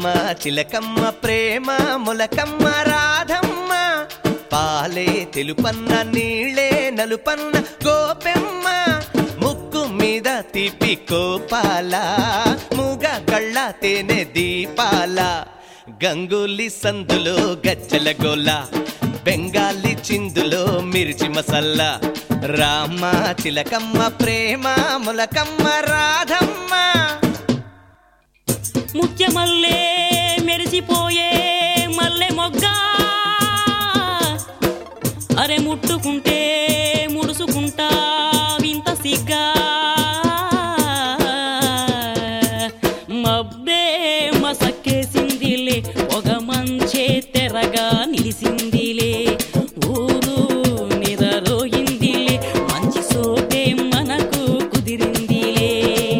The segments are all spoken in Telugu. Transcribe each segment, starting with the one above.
చిలకమ్మ ప్రేమ మొలకమ్మ రాధమ్మ పాలే తెలుపన్న నీళ్ళే నలుపన్న గోపెమ్మ ముక్కు మీద తీపి కోపాల మూగ కళ్ళ తేనె దీపాల గంగూలి సందులో గజ్జల గోల బెంగాలీ చిందులో మిర్చి మసల్లా రామ చిలకమ్మ ప్రేమ ములకమ్మ రాధమ్మ ముత్యమల్లే మెరిసిపోయే మల్లె మొగ్గ అరే ముట్టుకుంటే ముడుసుకుంటా వింత సిగ్గా మబ్బే మసక్కేసిందిలే ఒక మంచే తెరగా నిలిసిందిలే ఊరు నిదరోయిందిలే మంచి సోపే మనకు కుదిరిందిలే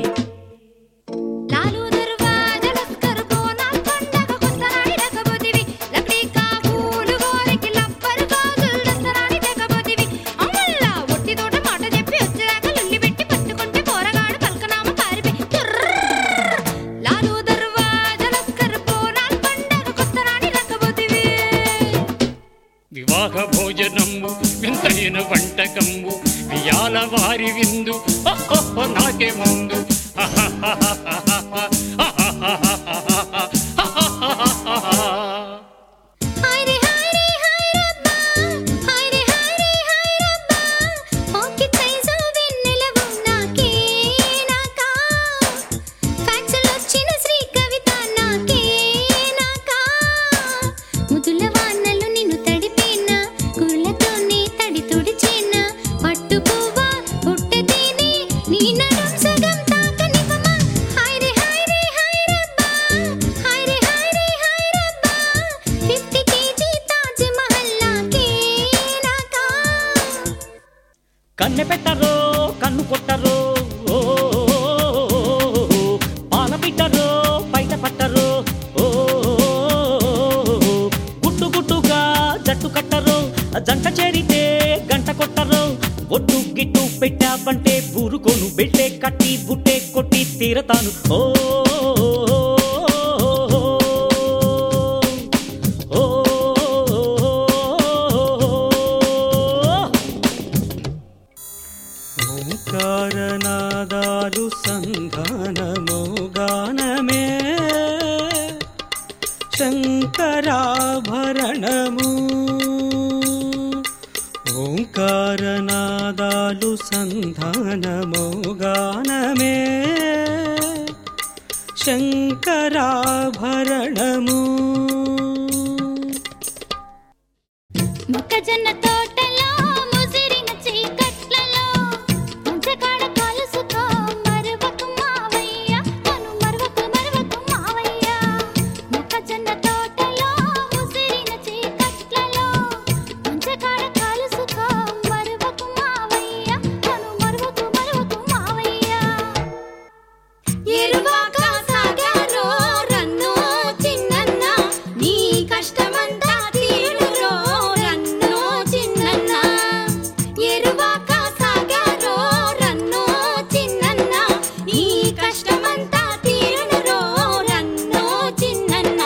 లాలు దర్వాజలస్కర్ కోనాల్ పండగ కొత్తనాడి డకబోతివి లక్డీ కాపూలు గోరెకి లబ్బర్ గాజులు దసరాడి డకబోతివి అమ్మల్లా ఒట్టి తోట మాట చెప్పి వచ్చేదాకా లొల్లి పెట్టి పట్టుకుంటే పోరగాడు పలకనామ పారిపి లాలు దర్వాజలస్కర్ కోనాల్ పండగ కొత్తనాడి డకబోతివి వివాహ భోజనము వింతైన వంటకము వియాల వారి విందు ఓహో నాకే ముందు హైరే హైరే హైరబ్బా హైరే హైరే హైరబ్బా ఓకి సైజు వెన్నెలవు నాకే నాకా ఫ్యాక్సులు వచ్చిన శ్రీ కవిత నాకే నాకా ముదుల వానలు నిన్ను తడిపేనా కుళ్ళతోనే తడి తుడిచేనా పట్టు పువ్వా పుట్టతేనే నీ నడుం సగం తాకనివ్వమా హైరే హైరే హైరబ్బా హైరే హైరే హైరబ్బా ఫిఫ్టీ కేజీ తాజ్ మహల్ నాకే నాకా కన్నె పెట్టరో కన్ను కొట్టరో ఓ, పాల పిట్టరో బయట పట్టరో ఓ, గుట్టు గుట్టుగా జట్టు కట్టరో జంట చేరితే గంట కొట్టరో ఒట్టు గిట్టు పెట్టావంటే ఊరుకోను బెట్టే కట్టి బుట్టే కొట్టి తీరతాను ఓ ఓ, ఓ ఓంకారనాదాలు సంధానమో గానమే శంకరాభరణము ఓంకారనాదాలు సంధానమో గానమే శంకరాభరణము మొక్కజొన్న తోటలో ముసిరిన చీకట్లలో ముంచకాడ కలుసుకో మరువకు మావయ్య కను మరువకు మరువకు మావయ్య మొక్కజొన్న తోటలో ముసిరిన చీకట్లలో ముంచకాడ కలుసుకో మరువకు మావయ్య కను మరువకు మరువకు మావయ్య ఎరువాక సాగారో రన్నో చిన్నన్న నీ కష్టమంతా తీరురో రన్నో చిన్నన్న ఎరువాక సాగారో రన్నో చిన్నన్న నీ కష్టమంతా తీరురో రన్నో చిన్నన్న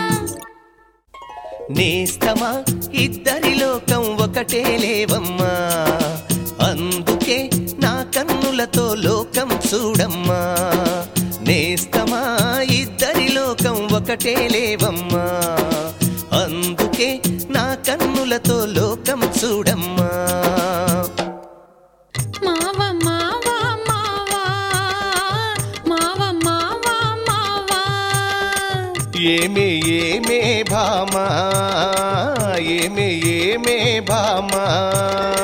నేస్తమా ఇద్దరి లోకం ఒకటే లేవమ్మా అందుకే నా కన్నులతో లోకం చూడమ్మా నేస్తమా ఇద్దరి లోకం ఒకటే లేవమ్మా అందుకే నా కన్నులతో లోకం చూడమ్మా మావ మావ మావ మావ మావ మావ ఏమే ఏమే భామా ఏమే ఏమే భామా